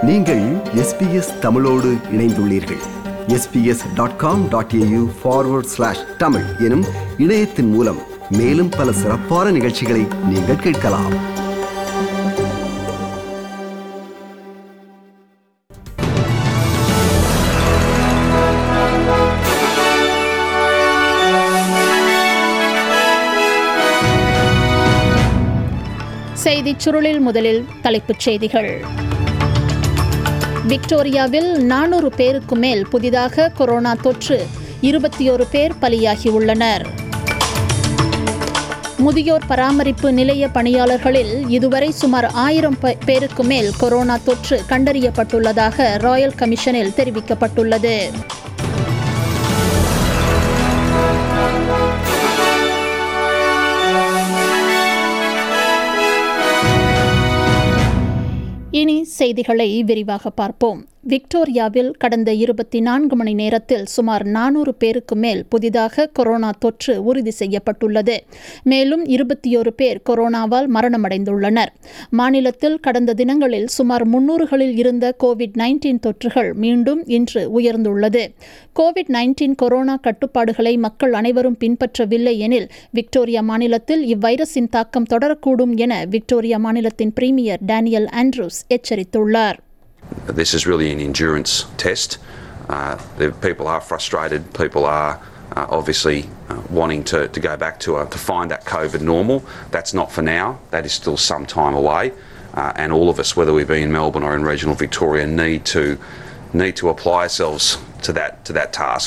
நீங்கள் எஸ்பிஎஸ் தமிழோடு இணைந்துள்ளீர்கள் SBS dot com dot AU forward slash Tamil எனும் இணையத்தின் மூலம் மேலும் பல சிறப்பான நிகழ்ச்சிகளை நீங்கள் கேட்கலாம் செய்திச் சுருளில் முதலில் தலைப்புச் செய்திகள் விக்டோரியாவில் நானூறு பேருக்கு மேல் புதிதாக கொரோனா தொற்று இருபத்தி ஒரு பேர் பலியாகியுள்ளனர் முதியோர் பராமரிப்பு நிலைய பணியாளர்களில் இதுவரை சுமார் ஆயிரம் பேருக்கு மேல் கொரோனா தொற்று கண்டறியப்பட்டுள்ளதாக ராயல் கமிஷனில் தெரிவிக்கப்பட்டுள்ளது இனி செய்திகளை விரிவாக பார்ப்போம் விக்டோரியாவில் கடந்த இருபத்தி நான்கு மணி நேரத்தில் சுமார் நானூறு பேருக்கு மேல் புதிதாக கொரோனா தொற்று உறுதி செய்யப்பட்டுள்ளது மேலும் இருபத்தி ஒரு பேர் கொரோனாவால் மரணமடைந்துள்ளனர் மாநிலத்தில் கடந்த தினங்களில் சுமார் முன்னூறுகளில் இருந்த கோவிட் நைன்டீன் தொற்றுகள் மீண்டும் இன்று உயர்ந்துள்ளது கோவிட் நைன்டீன் கொரோனா கட்டுப்பாடுகளை மக்கள் அனைவரும் பின்பற்றவில்லை எனில் விக்டோரியா மாநிலத்தில் இவ்வைரஸின் தாக்கம் தொடரக்கூடும் என விக்டோரியா மாநிலத்தின் பிரீமியர் டேனியல் ஆண்ட்ரூஸ் எச்சரித்துள்ளார் This is really an endurance test. Uh, the people are frustrated. People are uh, obviously uh, wanting to, to go back to, a, to find that COVID normal. That's not for now. That is still some time away. Uh, and all of us, whether we be in Melbourne or in regional Victoria, need to need to apply ourselves to that to that task.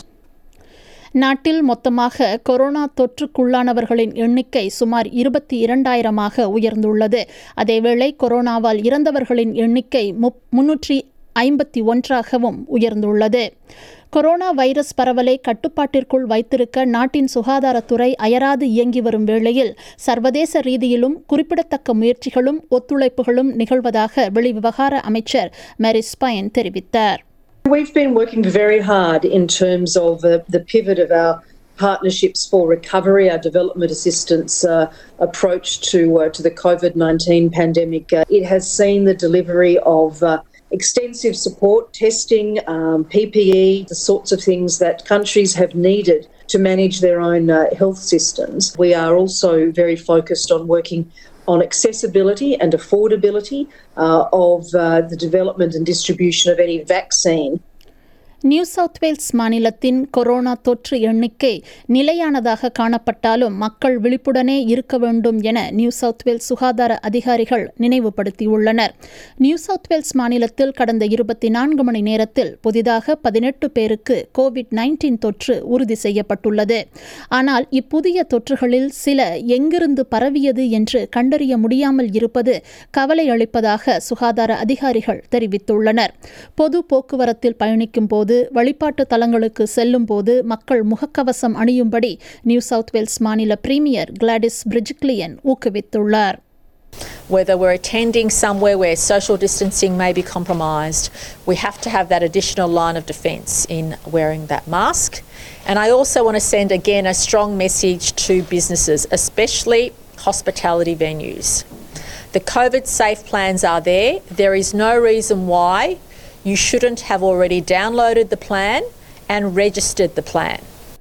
நாட்டில் மொத்தமாக corona தொற்றுக்குள்ளானவர்களின் எண்ணிக்கை சுமார் இருபத்தி இரண்டாயிரமாக உயர்ந்துள்ளது அதேவேளை கொரோனாவால் இறந்தவர்களின் எண்ணிக்கை முன்னூற்றி ஐம்பத்தி ஒன்றாகவும் உயர்ந்துள்ளது கொரோனா வைரஸ் பரவலை கட்டுப்பாட்டிற்குள் வைத்திருக்க நாட்டின் சுகாதாரத்துறை அயராது இயங்கி வரும் வேளையில் சர்வதேச ரீதியிலும் குறிப்பிடத்தக்க முயற்சிகளும் ஒத்துழைப்புகளும் நிகழ்வதாக வெளிவிவகார அமைச்சர் மேரிஸ் பயன் தெரிவித்தார் We've been working very hard in terms of uh, the pivot of our partnerships for recovery, our development assistance uh, approach to uh, to the COVID nineteen pandemic. it has seen the delivery of extensive support, testing, um, PPE, the sorts of things that countries have needed to manage their own health systems. We are also very focused on working on accessibility and affordability uh, of uh, the development and distribution of any vaccine. New South Wales மாநிலத்தின் corona தொற்று எண்ணிக்கை நிலையானதாக காணப்பட்டாலும் மக்கள் விழிப்புடனே இருக்க வேண்டும் என new South Wales சுகாதார அதிகாரிகள் நினைவுபடுத்தியுள்ளனர் நியூ சவுத் வேல்ஸ் மாநிலத்தில் கடந்த இருபத்தி நான்கு மணி நேரத்தில் புதிதாக பதினெட்டு பேருக்கு கோவிட் நைன்டீன் தொற்று உறுதி செய்யப்பட்டுள்ளது ஆனால் இப்புதிய தொற்றுகளில் சில எங்கிருந்து பரவியது என்று கண்டறிய முடியாமல் இருப்பது கவலை அளிப்பதாக சுகாதார அதிகாரிகள் தெரிவித்துள்ளனர் பொது போக்குவரத்தில் பயணிக்கும் போது வழிபாட்டு தலங்களுக்கு செல்லும் போது மக்கள் முகக்கவசம் அணியும்படி நியூ சவுத் வேல்ஸ் மாநில பிரீமியர் கிளாடிஸ் பிரிஜிக்லியன் ஊக்குவித்துள்ளார் Whether we're attending somewhere where social distancing may be compromised, we have to have that additional line of defence in wearing that mask. And I also want to send again a strong message to businesses, especially hospitality venues. The COVID safe plans are there. There is no reason why you shouldn't have already downloaded the plan and registered the plan.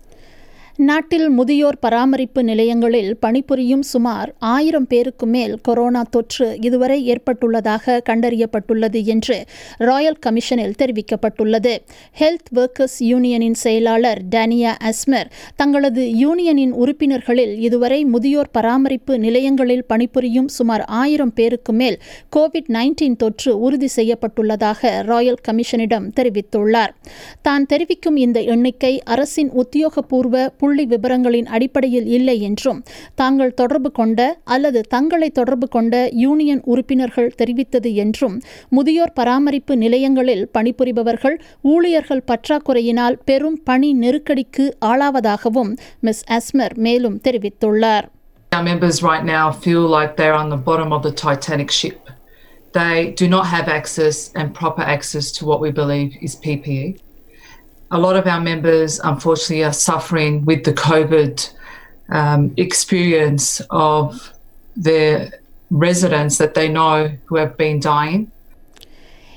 நாட்டில் முதியோர் பராமரிப்பு நிலையங்களில் பணிபுரியும் சுமார் ஆயிரம் பேருக்கு மேல் corona தொற்று இதுவரை ஏற்பட்டுள்ளதாக கண்டறியப்பட்டுள்ளது என்று ராயல் கமிஷனில் தெரிவிக்கப்பட்டுள்ளது ஹெல்த் ஒர்க்கர்ஸ் யூனியனின் செயலாளர் டேனியா அஸ்மர் தங்களது யூனியனின் உறுப்பினர்களில் இதுவரை முதியோர் பராமரிப்பு நிலையங்களில் பணிபுரியும் சுமார் ஆயிரம் பேருக்கு மேல் கோவிட் நைன்டீன் தொற்று உறுதி செய்யப்பட்டுள்ளதாக ராயல் கமிஷனிடம் தெரிவித்துள்ளார் தான் தெரிவிக்கும் இந்த எண்ணிக்கை அரசின் உத்தியோகபூர்வ புள்ளி விவரங்களின் அடிப்படையில் இல்லை என்றும் தாங்கள் தொடர்பு கொண்ட அல்லது தங்களை தொடர்பு கொண்ட யூனியன் உறுப்பினர்கள் தெரிவித்தது என்றும் முதியோர் பராமரிப்பு நிலையங்களில் பணிபுரிபவர்கள் ஊழியர்கள் பற்றாக்குறையினால் பெரும் பணி நெருக்கடிக்கு ஆளாவதாகவும் மிஸ் அஸ்மர் மேலும் தெரிவித்துள்ளார் Our members right now feel like they're on the bottom of the Titanic ship. They do not have access and proper access to what we believe is PPE. a lot of our members, unfortunately, are suffering with the COVID um, experience of their residents that they know who have been dying.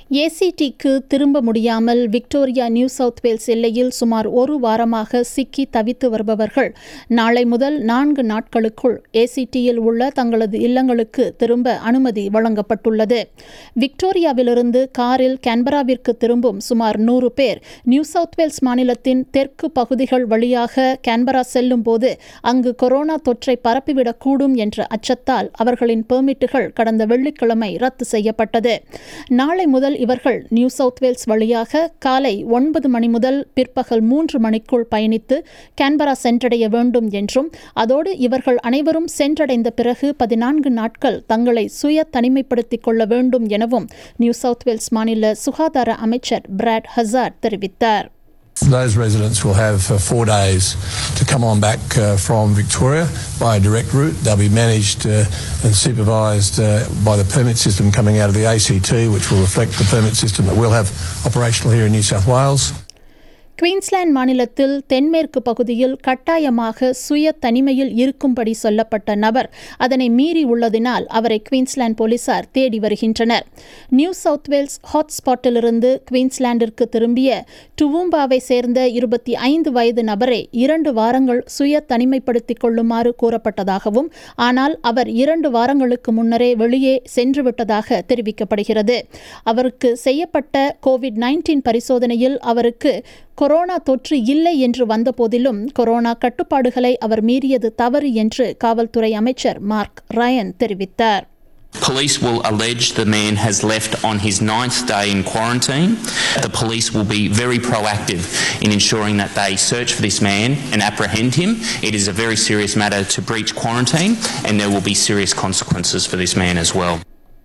ஏசிடிக்கு திரும்ப முடியாமல் Victoria new South Wales எல்லையில் சுமார் ஒரு வாரமாக சிக்கி தவித்து வருபவர்கள் நாளை முதல் நான்கு நாட்களுக்குள் ஏசிடியில் உள்ள தங்களது இல்லங்களுக்கு திரும்ப அனுமதி வழங்கப்பட்டுள்ளது விக்டோரியாவிலிருந்து காரில் கேன்பராவிற்கு திரும்பும் சுமார் நூறு பேர் நியூ சவுத் வேல்ஸ் மாநிலத்தின் தெற்கு பகுதிகள் வழியாக கேன்பரா செல்லும் போது அங்கு கொரோனா தொற்றை பரப்பிவிடக்கூடும் என்ற அச்சத்தால் அவர்களின் பெர்மிட்டுகள் கடந்த வெள்ளிக்கிழமை ரத்து செய்யப்பட்டது நாளை முதல் இவர்கள் நியூ சவுத் வேல்ஸ் வழியாக காலை ஒன்பது மணி முதல் பிற்பகல் மூன்று மணிக்குள் பயணித்து கேன்பரா சென்றடைய வேண்டும் என்றும் அதோடு இவர்கள் அனைவரும் சென்றடைந்த பிறகு பதினான்கு நாட்கள் தங்களை சுய தனிமைப்படுத்திக் கொள்ள வேண்டும் எனவும் நியூ சவுத் வேல்ஸ் மாநில சுகாதார அமைச்சர் பிராட் ஹசார்ட் தெரிவித்தார் Those residents will have uh, four days to come on back uh, from Victoria by a direct route. They'll be managed uh, and supervised uh, by the permit system coming out of the ACT, which will reflect the permit system that we'll have operational here in New South Wales. Queensland மாநிலத்தில் தென்மேற்கு பகுதியில் கட்டாயமாக சுய தனிமையில் இருக்கும்படி சொல்லப்பட்ட நபர் அதனை மீறி உள்ளதினால் அவரை குயின்ஸ்லாந்து போலீசார் தேடி வருகின்றனர் நியூ சவுத் வேல்ஸ் ஹாட்ஸ்பாட்டிலிருந்து குயின்ஸ்லாண்டிற்கு திரும்பிய டுவூம்பாவை சேர்ந்த இருபத்தி ஐந்து வயது நபரை இரண்டு வாரங்கள் சுய தனிமைப்படுத்திக் கொள்ளுமாறு கூறப்பட்டதாகவும் ஆனால் அவர் இரண்டு வாரங்களுக்கு முன்னரே வெளியே சென்றுவிட்டதாக தெரிவிக்கப்படுகிறது அவருக்கு செய்யப்பட்ட கோவிட் நைன்டீன் பரிசோதனையில் அவருக்கு கொரோனா தொற்று இல்லை என்று வந்தபோதிலும் கொரோனா கட்டுப்பாடுகளை அவர் மீறியது தவறு என்று காவல்துறை அமைச்சர் மார்க் ரயன் தெரிவித்தார் Police will allege the man has left on his ninth day in quarantine. The police will be very proactive in ensuring that they search for this man and apprehend him. It is a very serious matter to breach quarantine, and there will be serious consequences for this man as well.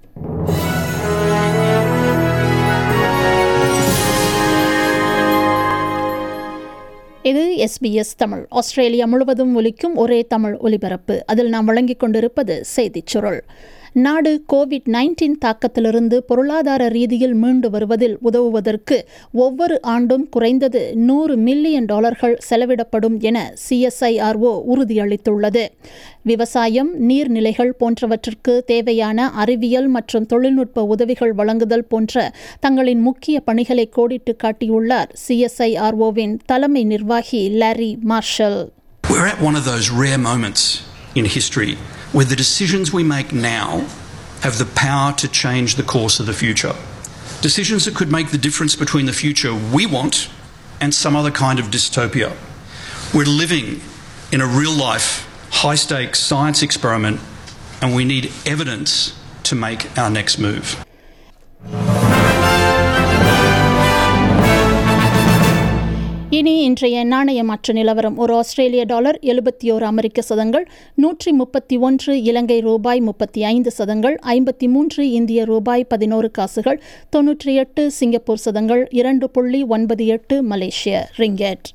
இது SBS Tamil Australia முழுவதும் ஒலிக்கும் ஒரே தமிழ் ஒலிபரப்பு அதில் நாம் வழங்கிக் கொண்டிருப்பது செய்திச் சுருள் நாடு கோவிட் நைன்டீன் தாக்கத்திலிருந்து பொருளாதார ரீதியில் மீண்டு வருவதில் உதவுவதற்கு ஒவ்வொரு ஆண்டும் குறைந்தது நூறு மில்லியன் டாலர்கள் செலவிடப்படும் என சிஎஸ்ஐஆர்ஓ உறுதியளித்துள்ளது விவசாயம் நீர்நிலைகள் போன்றவற்றிற்கு தேவையான அறிவியல் மற்றும் தொழில்நுட்ப உதவிகள் வழங்குதல் போன்ற தங்களின் முக்கிய பணிகளை கோடிட்டு காட்டியுள்ளார் சிஎஸ்ஐஆர்ஓவின் தலைமை நிர்வாகி Larry Marshall We're at one of those rare moments in history where the decisions we make now have the power to change the course of the future. Decisions that could make the difference between the future we want and some other kind of dystopia. We're living in a real life, high stakes science experiment, and we need evidence to make our next move. இனி இன்றைய நாணய மாற்று நிலவரம் ஒரு ஆஸ்திரேலிய dollar எழுபத்தி ஓரு அமெரிக்க சதங்கள் நூற்றி முப்பத்தி ஒன்று இலங்கை ரூபாய் முப்பத்தி ஐந்து சதங்கள் ஐம்பத்தி மூன்று இந்திய ரூபாய் பதினோரு காசுகள் தொன்னூற்றி எட்டு சிங்கப்பூர் சதங்கள் இரண்டு புள்ளி ஒன்பது எட்டு மலேசிய ரிங்கெட்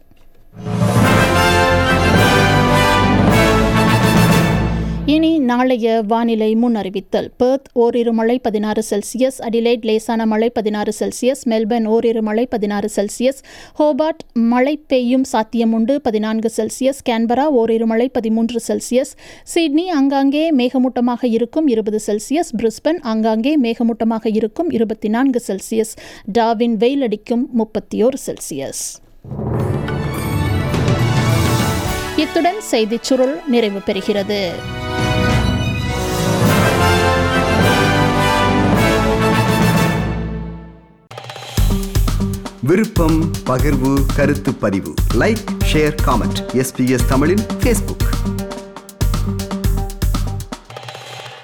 இனி நாளைய வானிலை முன் அறிவித்தல் பெர்த் ஓரிரு மழை பதினாறு செல்சியஸ் அடிலைட் லேசான மழை பதினாறு செல்சியஸ் மெல்பர்ன் ஓரிரு மழை பதினாறு செல்சியஸ் ஹோபார்ட் மழை பெய்யும் சாத்தியம் உண்டு பதினான்கு செல்சியஸ் கேன்பரா ஓரிரு மழை பதிமூன்று செல்சியஸ் சிட்னி ஆங்காங்கே மேகமூட்டமாக இருக்கும் இருபது செல்சியஸ் பிரிஸ்பன் ஆங்காங்கே மேகமூட்டமாக இருக்கும் இருபத்தி நான்கு செல்சியஸ் டாவின் வெயில் அடிக்கும் முப்பத்தி ஓரு செல்சியஸ் இத்துடன் செய்திச் சுருள் நிறைவு பெறுகிறது விருப்பம் பகிர்வு கருத்து பதிவு லைக் ஷேர் காமெண்ட் எஸ்பிஎஸ் தமிழின் ஃபேஸ்புக்